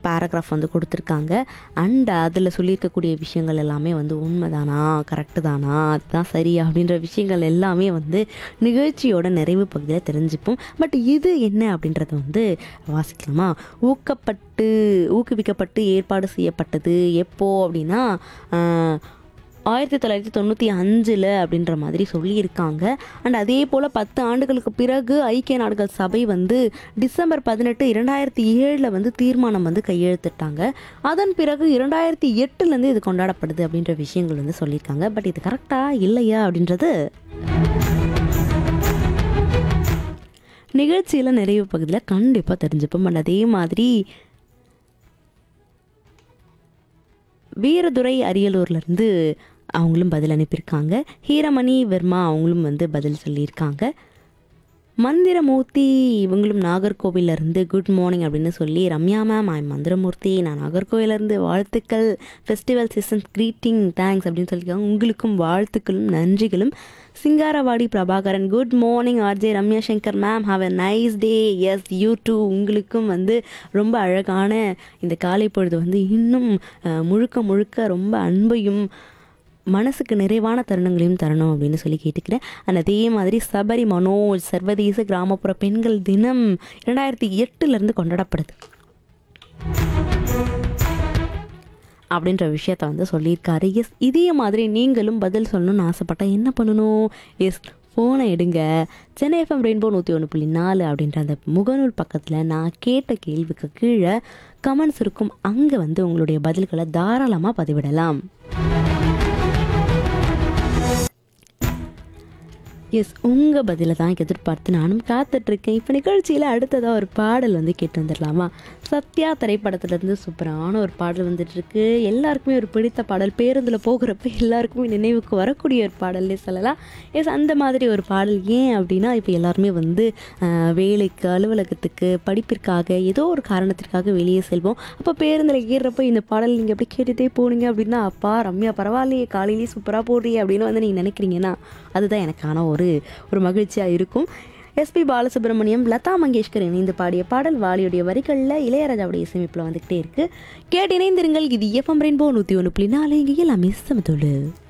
paragraph வந்து கொடுத்துருக்காங்க and அதில் சொல்லியிருக்கக்கூடிய விஷயங்கள் எல்லாமே வந்து உண்மைதானா கரெக்டு தானா அதுதான் சரி அப்படின்ற விஷயங்கள் எல்லாமே வந்து நிகழ்ச்சியோட நிறைவு பகுதியில் தெரிஞ்சுப்போம் பட் இது என்ன அப்படின்றத வந்து வாசிக்கலாமா ஊக்கப்பட்டு ஊக்குவிக்கப்பட்டு ஏற்பாடு செய்யப்பட்டது எப்போ அப்படின்னா ஆஹ், ஆயிரத்தி தொள்ளாயிரத்தி தொண்ணூற்றி அஞ்சில் அப்படின்ற மாதிரி சொல்லியிருக்காங்க அண்ட் அதே போல் பத்து ஆண்டுகளுக்கு பிறகு ஐக்கிய நாடுகள் சபை வந்து டிசம்பர் பதினெட்டு இரண்டாயிரத்தி ஏழில் வந்து தீர்மானம் வந்து கையெழுத்திட்டாங்க அதன் பிறகு இரண்டாயிரத்தி எட்டுலேருந்து இது கொண்டாடப்படுது அப்படின்ற விஷயங்கள் வந்து சொல்லியிருக்காங்க பட் இது கரெக்டாக இல்லையா அப்படின்றது நிகழ்ச்சியில் நிறைவு பகுதியில் கண்டிப்பாக தெரிஞ்சுப்போம் அண்ட் அதே மாதிரி வீரதுரை அரியலூர்லேருந்து அவங்களும் பதில் அனுப்பியிருக்காங்க ஹீரமணி வர்மா அவங்களும் வந்து பதில் சொல்லியிருக்காங்க மந்திரமூர்த்தி இவங்களும் நாகர்கோவில்ல இருந்து குட் மார்னிங் அப்படின்னு சொல்லி ரம்யா மேம் ஐ மந்திரமூர்த்தி நான் நாகர்கோவிலேருந்து வாழ்த்துக்கள் ஃபெஸ்டிவல் சீசன் க்ரீட்டிங் தேங்க்ஸ் அப்படின்னு சொல்லியிருக்காங்க உங்களுக்கும் வாழ்த்துக்களும் நன்றிகளும் Singaravadi Prabhakaran good morning RJ Ramya Shankar ma'am have a nice day yes you too உங்களுக்கும் வந்து ரொம்ப அழகான இந்த காலை பொழுது வந்து இன்னும் அஹ், முழுக்க முழுக்க ரொம்ப அன்பையும் மனசுக்கு நிறைவான தருணங்களையும் தரணும் அப்படின்னு சொல்லி கேட்டுக்கிறேன் அண்ட் அதே மாதிரி சபரி மனோஜ் சர்வதேச கிராமப்புற பெண்கள் தினம் இரண்டாயிரத்தி எட்டுலேருந்து கொண்டாடப்படுது அப்படின்ற விஷயத்த வந்து சொல்லியிருக்காரு எஸ் இதே மாதிரி நீங்களும் பதில் சொல்லணும்னு ஆசைப்பட்டா என்ன பண்ணணும் எஸ் ஃபோனை எடுங்க சென்னை எஃப்எம் ரெயின்போ நூற்றி ஒன்று புள்ளி நாலு அப்படின்ற அந்த முகநூல் பக்கத்தில் நான் கேட்ட கேள்விக்கு கீழே கமெண்ட்ஸ் இருக்கும் அங்கே வந்து உங்களுடைய பதில்களை தாராளமாக பதிவிடலாம் எஸ் உங்கள் பதிலை தான் எதிர்பார்த்து நானும் காத்துட்ருக்கேன் இப்போ நிகழ்ச்சியில் அடுத்ததாக ஒரு பாடல் வந்து கேட்டு வந்துடலாமா சத்யா திரைப்படத்துலேருந்து சூப்பரான ஒரு பாடல் வந்துட்டுருக்கு எல்லாருக்குமே ஒரு பிடித்த பாடல் பேருந்தில் போகிறப்ப எல்லாருக்குமே நினைவுக்கு வரக்கூடிய ஒரு பாடல்னே சொல்லலாம் எஸ் அந்த மாதிரி ஒரு பாடல் ஏன் அப்படின்னா இப்போ எல்லாருமே வந்து ஆஹ், வேலைக்கு அலுவலகத்துக்கு படிப்பிற்காக ஏதோ ஒரு காரணத்திற்காக வெளியே செல்வோம் அப்போ பேருந்தில் ஏறுறப்போ இந்த பாடல் நீங்கள் எப்படி கேட்டுகிட்டே போனீங்க அப்படின்னா அப்பா ரம்யா பரவாயில்லையே காலையிலேயே சூப்பராக போடுறியே அப்படின்னு வந்து நீங்கள் நினைக்கிறீங்கன்னா அதுதான் எனக்கான ஒரு ஒரு மகிழ்ச்சியாக இருக்கும் எஸ்பி பாலசுப்ரமணியம் லதா மங்கேஷ்கர் இணைந்து பாடிய பாடல் வாலியுடைய வரிகளில் இளையராஜாவுடைய இசையமைப்பில் வந்துக்கிட்டே இருக்குது கேட்டு இணைந்திருங்கள் இது எஃப்எம் ரெயின்போ நூற்றி ஒன்று புள்ளி நாலு இங்கே எல்லாமே சமத்தோடு